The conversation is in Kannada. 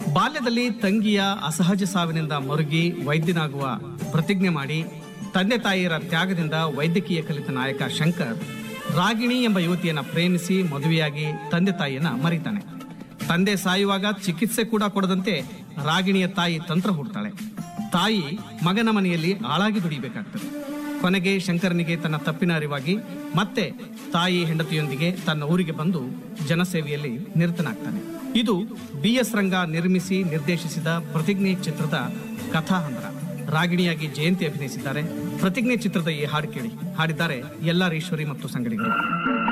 ಬಾಲ್ಯದಲ್ಲಿ ತಂಗಿಯ ಅಸಹಜ ಸಾವಿನಿಂದ ಮರುಗಿ ವೈದ್ಯನಾಗುವ ಪ್ರತಿಜ್ಞೆ ಮಾಡಿ ತಂದೆ ತಾಯಿಯರ ತ್ಯಾಗದಿಂದ ವೈದ್ಯಕೀಯ ಕಲಿತ ನಾಯಕ ಶಂಕರ್ ರಾಗಿಣಿ ಎಂಬ ಯುವತಿಯನ್ನ ಪ್ರೇಮಿಸಿ ಮದುವೆಯಾಗಿ ತಂದೆ ತಾಯಿಯನ್ನ ಮರಿತಾನೆ ತಂದೆ ಸಾಯುವಾಗ ಚಿಕಿತ್ಸೆ ಕೂಡ ಕೊಡದಂತೆ ರಾಗಿಣಿಯ ತಾಯಿ ತಂತ್ರ ಹುಡ್ತಾಳೆ ತಾಯಿ ಮಗನ ಮನೆಯಲ್ಲಿ ಆಳಾಗಿ ದುಡಿಬೇಕಾಗ್ತದೆ ಕೊನೆಗೆ ಶಂಕರನಿಗೆ ತನ್ನ ತಪ್ಪಿನ ಅರಿವಾಗಿ ಮತ್ತೆ ತಾಯಿ ಹೆಂಡತಿಯೊಂದಿಗೆ ತನ್ನ ಊರಿಗೆ ಬಂದು ಜನಸೇವೆಯಲ್ಲಿ ನಿರತನಾಗ್ತಾನೆ ಇದು ಬಿ ಎಸ್ ರಂಗ ನಿರ್ಮಿಸಿ ನಿರ್ದೇಶಿಸಿದ ಪ್ರತಿಜ್ಞೆ ಚಿತ್ರದ ಕಥಾಹಂದ್ರ ರಾಗಿಣಿಯಾಗಿ ಜಯಂತಿ ಅಭಿನಯಿಸಿದ್ದಾರೆ ಪ್ರತಿಜ್ಞೆ ಚಿತ್ರದ ಈ ಹಾಡು ಕೇಳಿ ಹಾಡಿದ್ದಾರೆ ಎಲ್ಲಾರೀಶ್ವರಿ ಮತ್ತು ಸಂಗಡಿಗರು